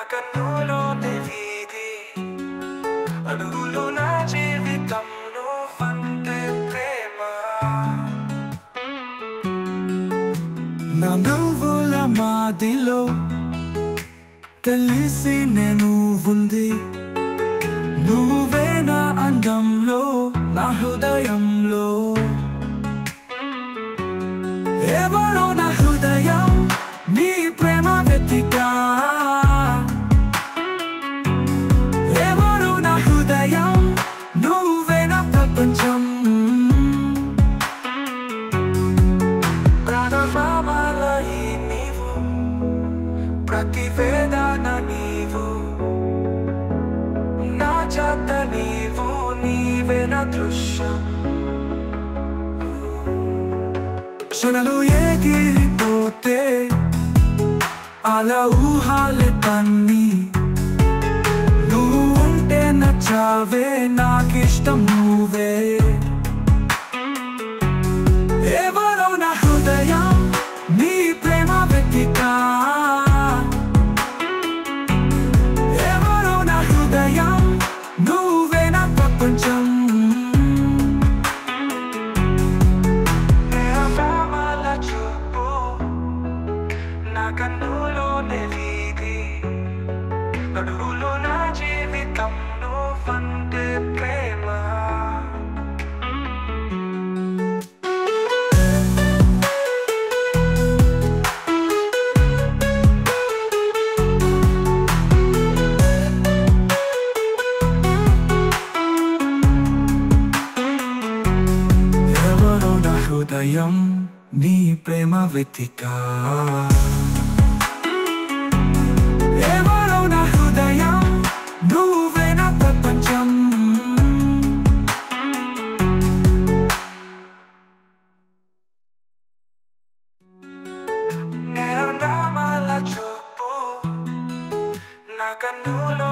కన్నులోని వీధి అడుగులు నా జీవితంలో వందే ప్రేమ నా నవ్వుల మాదిలో తెలిసి నేను ఉంది నువ్వే నా అందంలో నా హృదయంలో ఎవరో నా హృదయం నీ ప్రేమ వెతికా ఎవరో నా హృదయం నువ్వే నా ప్రపంచం ప్రాణమాల ఈ నీవు ప్రతి వేదన నీవు నా చేత నీవు నీవే నా దృశ్యం క్షణలు ఎగిరిపోతే అలా ఊహాలే తన్ని నువ్వు ఉంటే నచ్చావే నాకిష్టం నువ్వే ఎవరో నా హృదయం నీ ప్రేమ వెతికా ఎవరో నా హృదయం నువ్వే నా ప్రపంచం ప్రేమల చూపు నా కన్నులో నెలీది అడుగులో నా జీవితంలో వందే ప్రేమ ఎవరో నా హృదయం నీ ప్రేమ వెతికా ఎవరో నా హృదయం నువ్వే నా ప్రపంచం నేను నామాల చూపు నా కన్నులో